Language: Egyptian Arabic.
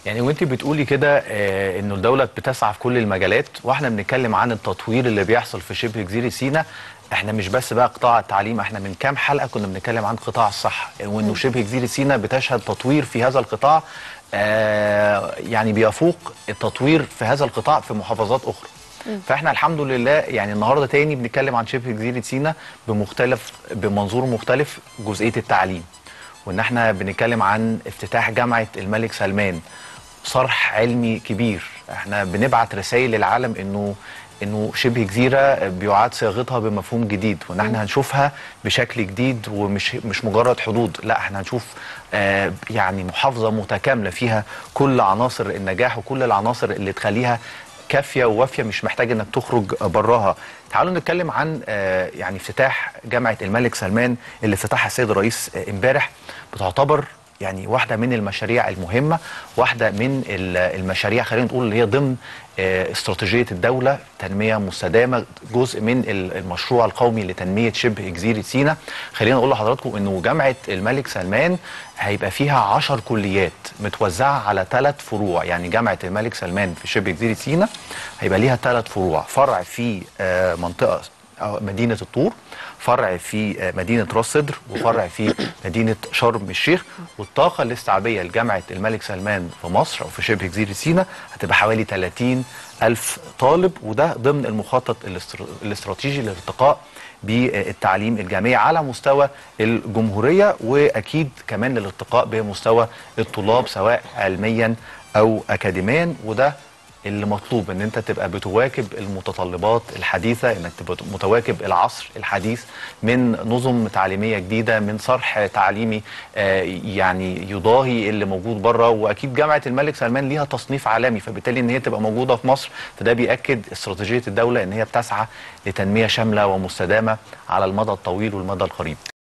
يعني وانت بتقولي كده آه، انه الدوله بتسعى في كل المجالات واحنا بنتكلم عن التطوير اللي بيحصل في شبه جزيره سيناء احنا مش بس بقى قطاع التعليم احنا من كام حلقه كنا بنتكلم عن قطاع الصحه وانه شبه جزيره سيناء بتشهد تطوير في هذا القطاع آه، يعني بيفوق التطوير في هذا القطاع في محافظات اخرى فاحنا الحمد لله يعني النهارده تاني بنتكلم عن شبه جزيره سيناء بمختلف بمنظور مختلف جزئيه التعليم وان احنا بنتكلم عن افتتاح جامعه الملك سلمان صرح علمي كبير احنا بنبعت رسائل للعالم انه انه شبه جزيره بيعاد صياغتها بمفهوم جديد وان احنا هنشوفها بشكل جديد ومش مش مجرد حدود لا احنا هنشوف آه يعني محافظه متكامله فيها كل عناصر النجاح وكل العناصر اللي تخليها كافيه ووافيه مش محتاج انك تخرج براها تعالوا نتكلم عن آه يعني افتتاح جامعه الملك سلمان اللي افتتحها السيد الرئيس آه امبارح بتعتبر يعني واحده من المشاريع المهمه واحده من ال- المشاريع خلينا نقول اللي هي ضمن آه، استراتيجيه الدوله تنميه مستدامه جزء من ال- المشروع القومي لتنميه شبه جزيره سيناء خلينا نقول لحضراتكم انه جامعه الملك سلمان هيبقى فيها عشر كليات متوزعه على ثلاث فروع يعني جامعه الملك سلمان في شبه جزيره سيناء هيبقى ليها ثلاث فروع فرع في آه، منطقه أو مدينه الطور فرع في آه، مدينه راس سدر وفرع في مدينه شرم الشيخ والطاقه الاستيعابيه لجامعه الملك سلمان في مصر او في شبه جزيره سيناء هتبقى حوالي 30 الف طالب وده ضمن المخطط الاستر- الاستراتيجي للارتقاء بالتعليم الجامعي على مستوى الجمهوريه واكيد كمان للارتقاء بمستوى الطلاب سواء علميا او اكاديميا وده اللي مطلوب ان انت تبقى بتواكب المتطلبات الحديثه انك تبقى متواكب العصر الحديث من نظم تعليميه جديده من صرح تعليمي آه، يعني يضاهي اللي موجود بره واكيد جامعه الملك سلمان ليها تصنيف عالمي فبالتالي ان هي تبقى موجوده في مصر فده بياكد استراتيجيه الدوله ان هي بتسعى لتنميه شامله ومستدامه على المدى الطويل والمدى القريب